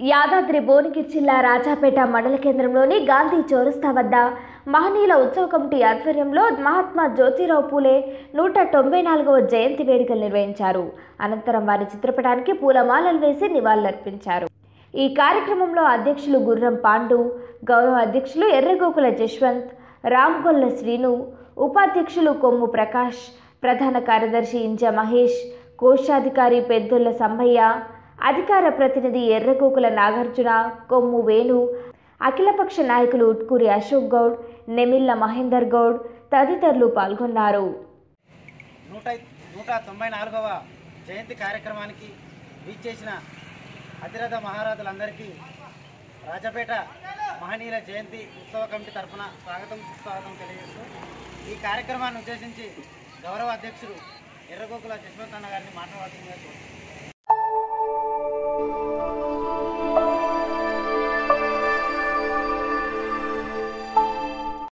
యాదాద్రి భువనగిరి జిల్లా రాజాపేట మండల కేంద్రంలోని గాంధీ చౌరస్తా వద్ద మహనీయుల ఉత్సవ కమిటీ ఆధ్వర్యంలో మహాత్మా జ్యోతిరావు పూలే నూట తొంభై నాలుగవ జయంతి వేడుకలు నిర్వహించారు అనంతరం వారి చిత్రపటానికి పూలమాలలు వేసి నివాళులర్పించారు ఈ కార్యక్రమంలో అధ్యక్షులు గుర్రం పాండు గౌరవ అధ్యక్షులు ఎర్రగోకుల జశ్వంత్ రామ్గొల్ల శ్రీను ఉపాధ్యక్షులు కొమ్ము ప్రకాష్ ప్రధాన కార్యదర్శి ఇంజ మహేష్ కోశాధికారి పెద్దొల్ల సంభయ్య అధికార ప్రతినిధి ఎర్రగోకుల నాగార్జున కొమ్ము వేణు అఖిలపక్ష నాయకులు ఉట్కూరి అశోక్ గౌడ్ నెమిళ్ల మహేందర్ గౌడ్ తదితరులు పాల్గొన్నారు నూట నూట తొంభై నాలుగవ జయంతి కార్యక్రమానికి వీచేసిన అతిరథ మహారాజులందరికీ రాజపేట మహనీయుల జయంతి ఉత్సవ కమిటీ తరఫున స్వాగతం సుస్వాగతం తెలియజేస్తూ ఈ కార్యక్రమాన్ని ఉద్దేశించి గౌరవ అధ్యక్షుడు ఎర్రగోకుల జశ్వంత్ అన్న గారిని మాట్లాడుతున్నారు